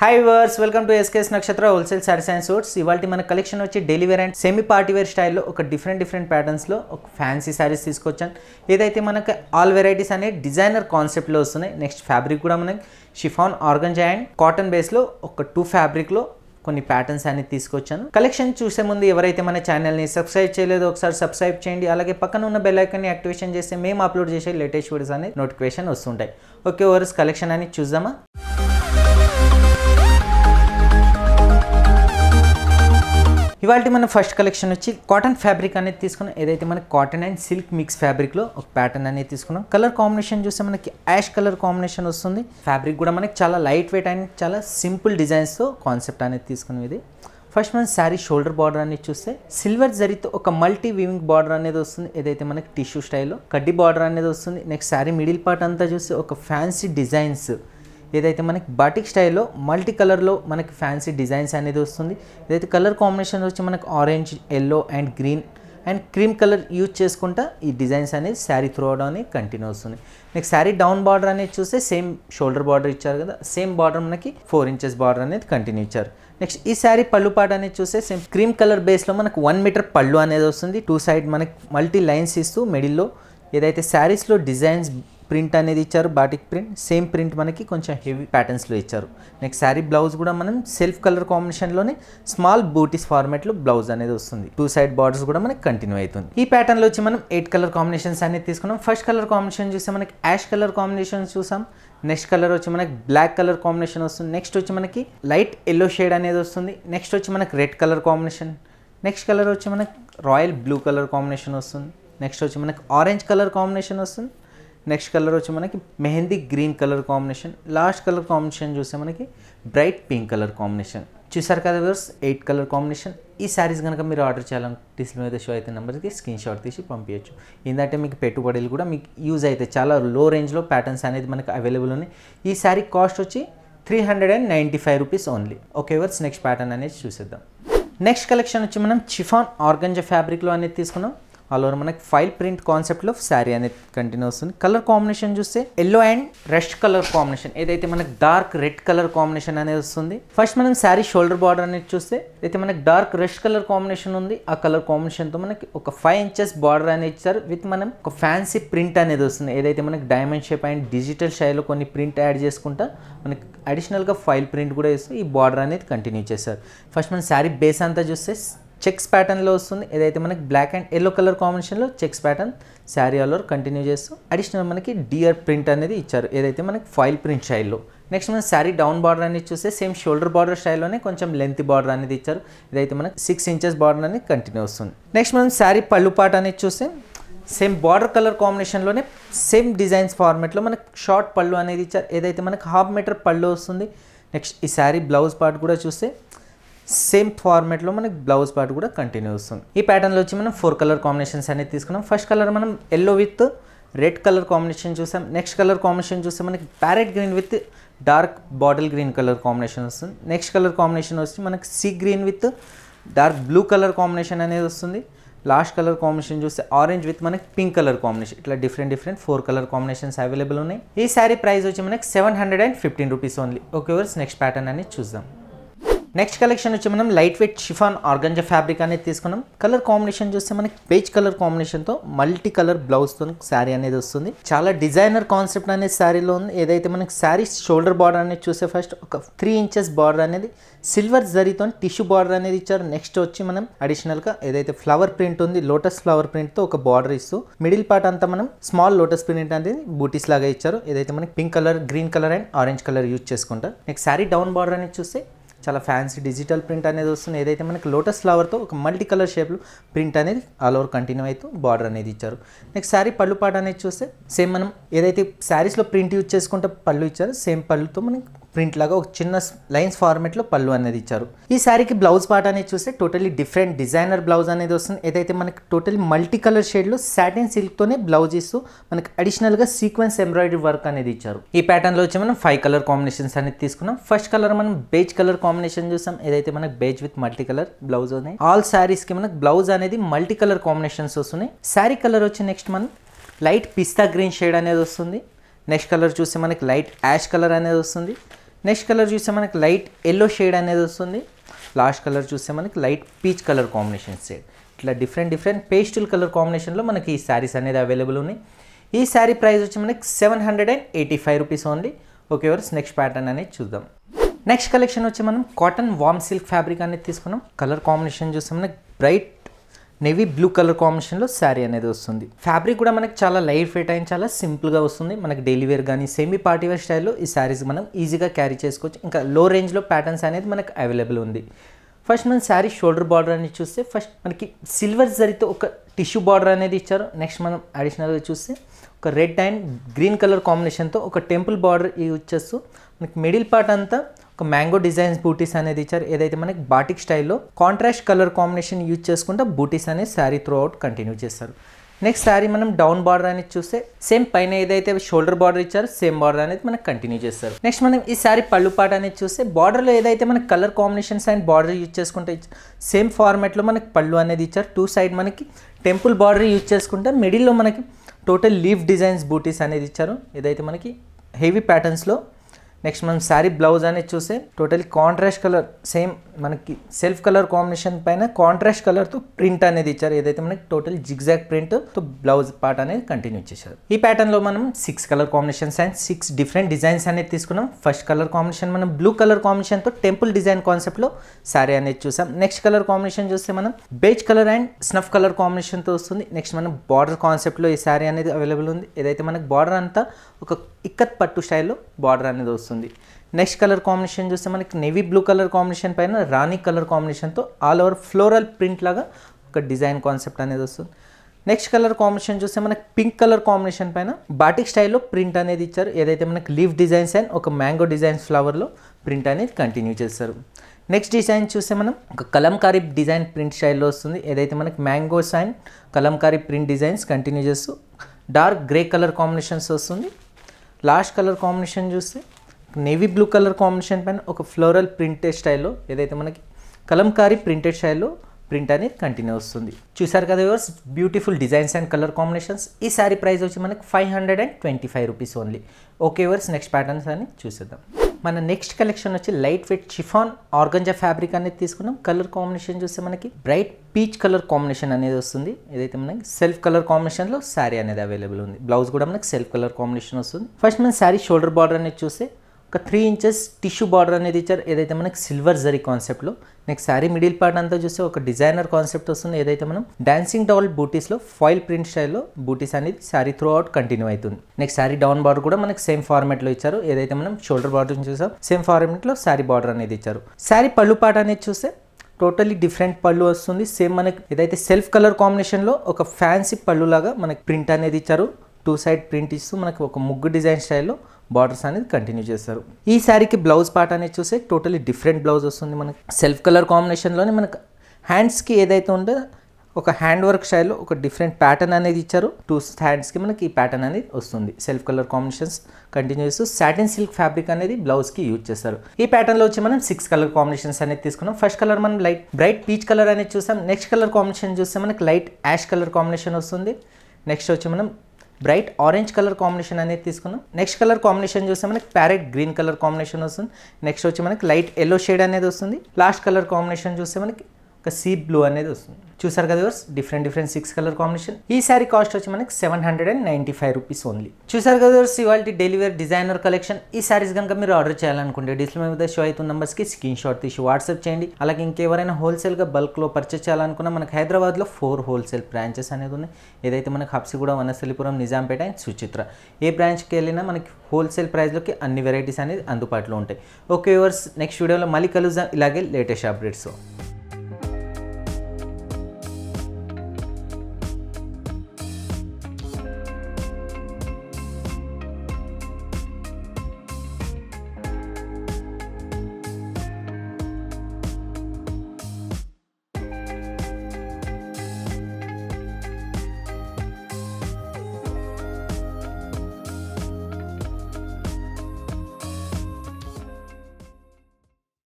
hi viewers welcome to SKS Nakshatra wholesale saris and suits ఇవాళ మన collection వచ్చి daily wear and semi party wear స్టైల్లో ఒక డిఫరెంట్ డిఫరెంట్ ప్యాటర్న్స్లో ఒక ఫ్యాన్సీ శారీస్ తీసుకొచ్చాను ఏదైతే మనకి ఆల్ వెరైటీస్ అనే డిజైనర్ కాన్సెప్ట్లో వస్తున్నాయి నెక్స్ట్ ఫ్యాబ్రిక్ కూడా మనకి షిఫాన్ ఆర్గంజా అండ్ కాటన్ బేస్లో ఒక టూ ఫ్యాబ్రిక్లో కొన్ని ప్యాటర్న్స్ అనేది తీసుకొచ్చాను కలెక్షన్ చూసే ముందు ఎవరైతే మన ఛానల్ని సబ్స్క్రైబ్ చేయలేదో ఒకసారి సబ్స్క్రైబ్ చేయండి అలాగే పక్కన ఉన్న బెల్ ఐకాన్ని యాక్టివేషన్ చేస్తే మేము అప్లోడ్ చేసే లేటెస్ట్ వీడియోస్ అనేది నోటిఫికేషన్ వస్తుంటాయి ఓకే ఓవర్స్ కలెక్షన్ అని చూద్దామా ఇవాళ మన ఫస్ట్ కలెక్షన్ వచ్చి కాటన్ ఫ్యాబ్రిక్ అనేది తీసుకున్నాం ఏదైతే మనకి కాటన్ అండ్ సిల్క్ మిక్స్ ఫ్యాబ్రిక్లో ఒక ప్యాటర్న్ అనేది తీసుకున్నాం కలర్ కాంబినేషన్ చూస్తే మనకి యాష్ కలర్ కాంబినేషన్ వస్తుంది ఫ్యాబ్రిక్ కూడా మనకి చాలా లైట్ వెయిట్ అండ్ చాలా సింపుల్ డిజైన్స్తో కాన్సెప్ట్ అనేది తీసుకున్నాం ఇది ఫస్ట్ మనం శారీ షోల్డర్ బార్డర్ అనేది చూస్తే సిల్వర్ జరీతో ఒక మల్టీ వీవింగ్ బార్డర్ అనేది వస్తుంది ఏదైతే మనకి టిష్యూ స్టైల్లో కడ్డీ బార్డర్ అనేది వస్తుంది నెక్స్ట్ శారీ మిడిల్ పార్ట్ అంతా చూస్తే ఒక ఫ్యాన్సీ డిజైన్స్ ఏదైతే మనకి బాటిక్ స్టైల్లో మల్టీ కలర్లో మనకి ఫ్యాన్సీ డిజైన్స్ అనేది వస్తుంది ఏదైతే కలర్ కాంబినేషన్ వచ్చి మనకి orange yellow and green and cream colour use చేసుకుంటా ఈ డిజైన్స్ అనేది శారీ త్రూ అవడం అనేది కంటిన్యూ వస్తుంది నెక్స్ట్ శారీ డౌన్ బార్డర్ అనేది చూస్తే సేమ్ షోల్డర్ బార్డర్ ఇచ్చారు కదా సేమ్ బార్డర్ మనకి ఫోర్ ఇంచెస్ బార్డర్ అనేది కంటిన్యూ ఇచ్చారు నెక్స్ట్ ఈ శారీ పళ్ళు పాట అనేది చూస్తే సేమ్ క్రీమ్ కలర్ బేస్లో మనకు వన్ మీటర్ పళ్ళు అనేది వస్తుంది టూ సైడ్ మనకి మల్టీ లైన్స్ ఇస్తూ మిడిల్లో ఏదైతే శారీస్లో డిజైన్స్ ప్రింట్ అనేది ఇచ్చారు బాటిక్ ప్రింట్ సేమ్ ప్రింట్ మనకి కొంచెం హెవీ ప్యాటర్న్స్లో ఇచ్చారు నెక్స్ట్ శారీ బ్లౌజ్ కూడా మనం సెల్ఫ్ కలర్ కాంబినేషన్లోనే స్మాల్ బూటీస్ ఫార్మాట్లో బ్లౌజ్ అనేది వస్తుంది టూ సైడ్ బార్డర్స్ కూడా మనకి కంటిన్యూ అవుతుంది ఈ ప్యాటర్న్లో వచ్చి మనం ఎయిట్ కలర్ కాంబినేషన్స్ అనేది తీసుకున్నాం ఫస్ట్ కలర్ కాంబినేషన్ చూస్తే మనకి యాష్ కలర్ కాంబినేషన్ చూసాం నెక్స్ట్ కలర్ వచ్చి మనకి బ్లాక్ కలర్ కాంబినేషన్ వస్తుంది నెక్స్ట్ వచ్చి మనకి లైట్ ఎల్లో షేడ్ అనేది వస్తుంది నెక్స్ట్ వచ్చి మనకి red colour combination next colour వచ్చి మనకి రాయల్ బ్లూ కలర్ కాంబినేషన్ వస్తుంది నెక్స్ట్ వచ్చి మనకి ఆరెంజ్ కలర్ కాంబినేషన్ వస్తుంది నెక్స్ట్ కలర్ వచ్చి మనకి mehndi green colour combination last colour combination చూస్తే మనకి బ్రైట్ పింక్ కలర్ కాంబినేషన్ చూసారు కదా వ్యూర్స్ ఎయిట్ కలర్ కాంబినేషన్ ఈ శారీస్ కనుక మీరు ఆర్డర్ చేయాలంటే డిస్ప్లే మీద షో అయితే నెంబర్కి స్క్రీన్ షాట్ తీసి పంపించచ్చు ఏంటంటే మీకు పెట్టుబడులు కూడా మీకు యూజ్ అయితే చాలా లో రేంజ్లో ప్యాటర్న్స్ అనేది మనకి అవైలబుల్ ఉన్నాయి ఈ శారీ కాస్ట్ వచ్చి three hundred and ninety five rupees only okay viewers next pattern అనేది చూసేద్దాం నెక్స్ట్ కలెక్షన్ వచ్చి మనం చిఫాన్ ఆర్గంజా ఫ్యాబ్రిక్లో అనేది తీసుకున్నాం ఆల్ ఓవర్ మనకి ఫైల్ ప్రింట్ కాన్సెప్ట్లో శారీ అనేది కంటిన్యూ వస్తుంది కలర్ కాంబినేషన్ చూస్తే yellow and rest colour combination ఏదైతే మనకి డార్క్ రెడ్ కలర్ కాంబినేషన్ అనేది వస్తుంది ఫస్ట్ మనం శారీ షోల్డర్ బార్డర్ అనేది చూస్తే అయితే మనకి డార్క్ రెస్ట్ కలర్ కాంబినేషన్ ఉంది ఆ కలర్ కాంబినేషన్తో మనకి ఒక ఫైవ్ ఇంచెస్ బార్డర్ అనేది ఇచ్చారు విత్ మనం ఒక ఫ్యాన్సీ ప్రింట్ అనేది వస్తుంది ఏదైతే మనకి డైమండ్ షేప్ అండ్ డిజిటల్ స్టైల్లో కొన్ని ప్రింట్ యాడ్ చేసుకుంటా మనకి అడిషనల్గా ఫైల్ ప్రింట్ కూడా ఇస్తూ ఈ బార్డర్ అనేది కంటిన్యూ చేశారు ఫస్ట్ మనం శారీ బేస్ అంతా చూస్తే చెక్స్ ప్యాటర్న్లో వస్తుంది ఏదైతే మనకి బ్లాక్ అండ్ ఎల్లో కలర్ కాంబినేషన్లో checks pattern sari all over continue చేస్తూ అడిషనల్ మనకి డియర్ ప్రింట్ అనేది ఇచ్చారు ఏదైతే మనకి ఫైల్ ప్రింట్ స్టైల్లో నెక్స్ట్ మనం శారీ డౌన్ బార్డర్ అనేది చూస్తే సేమ్ షోల్డర్ బార్డర్ స్టైల్లోనే కొంచెం లెంత్ బార్డర్ అనేది ఇచ్చారు ఇదైతే మనకి సిక్స్ ఇంచెస్ బార్డర్ అనేది కంటిన్యూ వస్తుంది నెక్స్ట్ మనం శారీ పళ్ళు పాట అనేది చూస్తే సేమ్ బార్డర్ కలర్ కాంబినేషన్లోనే సేమ్ డిజైన్స్ ఫార్మేట్లో మనకి షార్ట్ పళ్ళు అనేది ఇచ్చారు ఏదైతే మనకి హాఫ్ మీటర్ పళ్ళు వస్తుంది నెక్స్ట్ ఈ శారీ బ్లౌజ్ పార్ట్ కూడా చూస్తే సేమ్ ఫార్మేట్లో మనకి బ్లౌజ్ పార్ట్ కూడా కంటిన్యూ వస్తుంది ఈ ప్యాటర్న్లో వచ్చి మనం ఫోర్ కలర్ కాంబినేషన్స్ అనేది తీసుకున్నాం ఫస్ట్ కలర్ మనం yellow with red colour combination చూసాం నెక్స్ట్ కలర్ కాంబినేషన్ చూస్తే మనకి parrot green with dark bottle green colour combination వస్తుంది నెక్స్ట్ కలర్ కాంబినేషన్ వచ్చి మనకి sea green with dark blue colour combination అనేది వస్తుంది లాస్ట్ కలర్ కాంబినేషన్ చూస్తే ఆరెంజ్ విత్ మనకి పింక్ కలర్ కాంబినేషన్ ఇట్లా different different four colour combinations available ఉన్నాయి ఈ శారీ ప్రైస్ వచ్చి మనకి seven hundred and fifteen rupees only okay viewers next pattern అనేది చూద్దాం నెక్స్ట్ కలెక్షన్ వచ్చి మనం light weight chiffon organza fabric అనేది తీసుకున్నాం కలర్ కాంబినేషన్ చూస్తే మనకి బేజ్ కలర్ కాంబినేషన్తో మల్టీ కలర్ బ్లౌజ్తో శారీ అనేది వస్తుంది చాలా డిజైనర్ కాన్సెప్ట్ అనేది శారీలో ఉంది ఏదైతే మనకి శారీ షోల్డర్ బార్డర్ అనేది చూస్తే ఫస్ట్ ఒక త్రీ ఇంచెస్ బార్డర్ అనేది సిల్వర్ జరీతో టిష్యూ బార్డర్ అనేది ఇచ్చారు నెక్స్ట్ వచ్చి మనం అడిషనల్గా ఏదైతే ఫ్లవర్ ప్రింట్ ఉంది లోటస్ ఫ్లవర్ ప్రింట్తో ఒక బార్డర్ ఇస్తూ మిడిల్ పార్ట్ అంతా మనం స్మాల్ లోటస్ ప్రింట్ అనేది బూటీస్ లాగా ఇచ్చారు ఏదైతే మనకి pink colour green colour and orange colour use చేసుకుంటారు నెక్స్ట్ శారీ డౌన్ బార్డర్ అనేది చూస్తే చాలా ఫ్యాన్సీ డిజిటల్ ప్రింట్ అనేది వస్తుంది ఏదైతే మనకి లోటస్ ఫ్లవర్తో ఒక మల్టీ కలర్ షేప్లో ప్రింట్ అనేది ఆల్ ఓవర్ కంటిన్యూ అవుతూ బార్డర్ అనేది ఇచ్చారు నెక్స్ట్ శారీ పళ్ళు పాట అనేది చూస్తే సేమ్ మనం ఏదైతే శారీస్లో ప్రింట్ యూజ్ చేసుకుంటే పళ్ళు ఇచ్చారో సేమ్ పళ్ళుతో మనకి ప్రింట్ లాగా ఒక చిన్న లైన్స్ ఫార్మేట్లో పళ్ళు అనేది ఇచ్చారు ఈ శారీకి బ్లౌజ్ పార్ట్ అనేది చూస్తే టోటలీ డిఫరెంట్ డిజైనర్ బ్లౌజ్ అనేది వస్తుంది ఏదైతే మనకి టోటలీ మల్టీ కలర్ షేడ్లో సాటిన్ సిల్క్తోనే బ్లౌజ్ ఇస్తూ మనకి అడిషనల్గా సీక్వెన్స్ ఎంబ్రాయిడరీ వర్క్ అనేది ఇచ్చారు ఈ ప్యాటర్న్లో వచ్చి మనం ఫైవ్ కలర్ కాంబినేషన్స్ అనేది తీసుకున్నాం ఫస్ట్ కలర్ మనం బేజ్ కలర్ కాంబినేషన్ చూసాం ఏదైతే మనకి beige with multi colour blouse ఉన్నాయి ఆల్ శారీస్కి మనకి బ్లౌజ్ అనేది మల్టీ కలర్ కాంబినేషన్స్ వస్తున్నాయి శారీ కలర్ వచ్చి నెక్స్ట్ మనం లైట్ పిస్తా గ్రీన్ షేడ్ అనేది వస్తుంది నెక్స్ట్ కలర్ చూస్తే మనకి లైట్ యాష్ కలర్ అనేది వస్తుంది నెక్స్ట్ కలర్ చూస్తే మనకి లైట్ ఎల్లో షేడ్ అనేది వస్తుంది లాస్ట్ కలర్ చూస్తే మనకి light peach colour combination shade ఇట్లా డిఫరెంట్ డిఫరెంట్ పేస్టల్ కలర్ కాంబినేషన్లో మనకి ఈ శారీస్ అనేది అవైలబుల్ ఉన్నాయి ఈ శారీ ప్రైస్ వచ్చి మనకి seven hundred and eighty five rupees only okay viewers next pattern అనేది చూద్దాం నెక్స్ట్ కలెక్షన్ వచ్చి మనం కాటన్ వామ్ సిల్క్ ఫ్యాబ్రిక్ అనేది తీసుకున్నాం కలర్ కాంబినేషన్ చూస్తే మనకి బ్రైట్ నేవీ బ్లూ కలర్ కాంబినేషన్లో శారీ అనేది వస్తుంది ఫ్యాబ్రిక్ కూడా మనకి చాలా లైట్ వెయిట్ అయిన చాలా సింపుల్గా వస్తుంది మనకి డైలీ వేర్ కానీ సెమీ పార్టీ వేర్ స్టైల్లో ఈ శారీస్ మనం ఈజీగా క్యారీ చేసుకోవచ్చు ఇంకా లో రేంజ్లో ప్యాటర్న్స్ అనేది మనకు అవైలబుల్ ఉంది ఫస్ట్ మనం శారీ షోల్డర్ బార్డర్ అనేది చూస్తే ఫస్ట్ మనకి సిల్వర్ జరితో ఒక టిష్యూ బార్డర్ అనేది ఇచ్చారు నెక్స్ట్ మనం అడిషనల్గా చూస్తే ఒక రెడ్ అండ్ గ్రీన్ కలర్ కాంబినేషన్తో ఒక టెంపుల్ బార్డర్ యూజ్ చేస్తూ మనకి మిడిల్ పార్ట్ అంతా ఒక మ్యాంగో డిజైన్స్ బూటీస్ అనేది ఇచ్చారు ఏదైతే మనకి బాటిక్ స్టైల్లో కాంట్రాస్ట్ కలర్ కాంబినేషన్ యూజ్ చేసుకుంటే బూటీస్ అనేది శారీ త్రూ అవుట్ కంటిన్యూ చేస్తారు నెక్స్ట్ శారీ మనం డౌన్ బార్డర్ అనేది చూస్తే సేమ్ పైన ఏదైతే షోల్డర్ బార్డర్ ఇచ్చారో సేమ్ బార్డర్ అనేది మనకు కంటిన్యూ చేస్తారు నెక్స్ట్ మనం ఈ శారీ పళ్ళు పాట అనేది చూస్తే బార్డర్లో ఏదైతే మనకి colour combinations and border use చేసుకుంటే సేమ్ ఫార్మాట్లో మనకి పళ్ళు అనేది ఇచ్చారు టూ సైడ్ మనకి టెంపుల్ బార్డర్ యూజ్ చేసుకుంటే మిడిల్లో మనకి టోటల్ లీఫ్ డిజైన్స్ బూటీస్ అనేది ఇచ్చారు ఏదైతే మనకి హెవీ ప్యాటర్న్స్లో నెక్స్ట్ మనం శారీ బ్లౌజ్ అనేది చూస్తే టోటలీ కాంట్రాస్ట్ కలర్ సేమ్ మనకి సెల్ఫ్ కలర్ కాంబినేషన్ పైన కాంట్రాస్ట్ కలర్తో ప్రింట్ అనేది ఇచ్చారు ఏదైతే మనకి టోటల్ జిగ్జాక్ ప్రింట్ తో బ్లౌజ్ పార్ట్ అనేది కంటిన్యూ చేశారు ఈ ప్యాటర్న్లో మనం six colour combinations and six different designs అనేది తీసుకున్నాం ఫస్ట్ కలర్ కాంబినేషన్ మనం బ్లూ కలర్ కాంబినేషన్తో టెంపుల్ డిజైన్ కాన్సెప్ట్లో శారీ అనేది చూసాం నెక్స్ట్ కలర్ కాంబినేషన్ చూస్తే మనం beige colour and snuff colour కాంబినేషన్తో వస్తుంది నెక్స్ట్ మనం బార్డర్ కాన్సెప్ట్లో ఈ శారీ అనేది అవైలబుల్ ఉంది ఏదైతే మనకి బార్డర్ అంతా ఒక ఇక్కత్ పట్టు స్టైల్లో బార్డర్ అనేది వస్తుంది నెక్స్ట్ కలర్ కాంబినేషన్ చూస్తే మనకి నేవీ బ్లూ కలర్ కాంబినేషన్ పైన రాణి కలర్ కాంబినేషన్తో ఆల్ ఓవర్ ఫ్లోరల్ ప్రింట్ లాగా ఒక డిజైన్ కాన్సెప్ట్ అనేది వస్తుంది నెక్స్ట్ కలర్ కాంబినేషన్ చూస్తే మనకి పింక్ కలర్ కాంబినేషన్ పైన బాటిక్ స్టైల్లో ప్రింట్ అనేది ఇచ్చారు ఏదైతే మనకి లీఫ్ డిజైన్స్ అండ్ ఒక మ్యాంగో డిజైన్స్ ఫ్లవర్లో ప్రింట్ అనేది కంటిన్యూ చేస్తారు నెక్స్ట్ డిజైన్ చూస్తే మనం ఒక కలంకారీ డిజైన్ ప్రింట్ స్టైల్లో వస్తుంది ఏదైతే మనకి mangoes and kalamkari print designs continue చేస్తూ డార్క్ గ్రే కలర్ కాంబినేషన్స్ వస్తుంది లాస్ట్ కలర్ కాంబినేషన్ చూస్తే నేవీ బ్లూ కలర్ కాంబినేషన్ పైన ఒక ఫ్లోరల్ ప్రింటెడ్ స్టైల్లో ఏదైతే మనకి కలంకారీ ప్రింటెడ్ స్టైల్లో ప్రింట్ అనేది కంటిన్యూ వస్తుంది చూసారు కదా viewers beautiful designs and colour combinations ఈ శారీ ప్రైస్ వచ్చి మనకి five hundred and twenty five rupees only okay viewers next patterns అని చూసేద్దాం మన నెక్స్ట్ కలెక్షన్ వచ్చి light weight chiffon organza fabric అనేది తీసుకున్నాం కలర్ కాంబినేషన్ చూస్తే మనకి బ్రైట్ పీచ్ కలర్ కాంబినేషన్ అనేది వస్తుంది ఏదైతే మనకి సెల్ఫ్ కలర్ కాంబినేషన్లో శారీ అనేది అవైలబుల్ ఉంది బ్లౌజ్ కూడా మనకి సెల్ఫ్ కలర్ కాంబినేషన్ వస్తుంది ఫస్ట్ మన శారీ షోల్డర్ బార్డర్ అనేది చూస్తే ఒక త్రీ ఇంచెస్ టిష్యూ బార్డర్ అనేది ఇచ్చారు ఏదైతే మనకి సిల్వర్ జరీ కాన్సెప్ట్లో నెక్స్ట్ శారీ మిడిల్ పార్ట్ అంతా చూస్తే ఒక డిజైనర్ కాన్సెప్ట్ వస్తుంది ఏదైతే మనం డాన్సింగ్ డౌల్ బూటీస్లో ఫాయిల్ ప్రింట్ స్టైల్లో బూటీస్ అనేది శారీ త్రూ అవుట్ కంటిన్యూ అవుతుంది నెక్స్ట్ శారీ డౌన్ బార్డర్ కూడా మనకి సేమ్ ఫార్మాట్లో ఇచ్చారు ఏదైతే మనం షోల్డర్ బార్డర్ చూసాం సేమ్ ఫార్మాట్లో శారీ బార్డర్ అనేది ఇచ్చారు శారీ పళ్ళు పాట అనేది చూస్తే టోటలీ డిఫరెంట్ పళ్ళు వస్తుంది సేమ్ మనకి ఏదైతే సెల్ఫ్ కలర్ కాంబినేషన్లో ఒక ఫ్యాన్సీ పళ్ళు లాగా మనకి ప్రింట్ అనేది ఇచ్చారు టూ సైడ్ ప్రింట్ ఇస్తూ మనకి ఒక ముగ్గు డిజైన్ స్టైల్లో బార్డర్స్ అనేది కంటిన్యూ చేస్తారు ఈ శారీకి బ్లౌజ్ పార్ట్ అనేది చూస్తే టోటలీ డిఫరెంట్ బ్లౌజ్ వస్తుంది మనకి సెల్ఫ్ కలర్ కాంబినేషన్లోనే మనకి హ్యాండ్స్కి ఏదైతే ఉందో ఒక హ్యాండ్ వర్క్ స్టైల్లో ఒక డిఫరెంట్ ప్యాటర్న్ అనేది ఇచ్చారు టూ హ్యాండ్స్కి మనకి ఈ ప్యాటర్న్ అనేది వస్తుంది సెల్ఫ్ కలర్ కాంబినేషన్స్ కంటిన్యూ చేస్తూ సాటిన్ సిల్క్ ఫ్యాబ్రిక్ అనేది బ్లౌజ్కి యూజ్ చేస్తారు ఈ ప్యాటర్న్లో వచ్చి మనం సిక్స్ కలర్ కాంబినేషన్స్ అనేది తీసుకున్నాం ఫస్ట్ కలర్ మనం లైట్ బ్రైట్ పీచ్ కలర్ అనేది చూసాం నెక్స్ట్ కలర్ కాంబినేషన్ చూస్తే మనకి లైట్ యాష్ కలర్ కాంబినేషన్ వస్తుంది నెక్స్ట్ వచ్చి మనం బ్రైట్ ఆరెంజ్ కలర్ కాంబినేషన్ అనేది తీసుకున్నాం నెక్స్ట్ కలర్ కాంబినేషన్ చూస్తే మనకి ప్యారెట్ గ్రీన్ కలర్ కాంబినేషన్ వస్తుంది నెక్స్ట్ వచ్చి మనకి లైట్ ఎల్లో షేడ్ అనేది వస్తుంది లాస్ట్ కలర్ కాంబినేషన్ చూస్తే మనకి ఒక సీ బ్లూ అనేది వస్తుంది చూసారు కదా viewers different different six colour combination ఈ సారీ కాస్ట్ వచ్చి మనకి seven hundred and ninety five rupees only చూసారు కదా వర్స్ ఇవాళ డెలివరీ డిజైనర్ కలెక్షన్ ఈ సారీస్ కనుక మీరు ఆర్డర్ చేయాలనుకుంటే డిస్ప్లే మీద షో అవుతున్న నెంబర్స్కి స్క్రీన్ షాట్ తీసి వాట్సాప్ చేయండి అలాగే ఇంకెవరైనా హోల్సేల్గా బల్క్లో పర్చేస్ చేయాలనుకున్నా మనకి హైదరాబాద్లో ఫోర్ హోల్సేల్ బ్రాంచెస్ అనేది ఉన్నాయి ఏదైతే మనకి హబ్సిగూడ వనస్థలిపురం నిజాంపేట అండ్ సుచిత్ర ఏ బ్రాంచ్కి వెళ్ళినా మనకి హోల్సేల్ ప్రైస్లోకి అన్ని వెరైటీస్ అనేది అందుబాటులో ఉంటాయి ఓకే వర్స్ నెక్స్ట్ వీడియోలో మళ్ళీ కలుద్దాం ఇలాగే లేటెస్ట్ అప్డేట్స్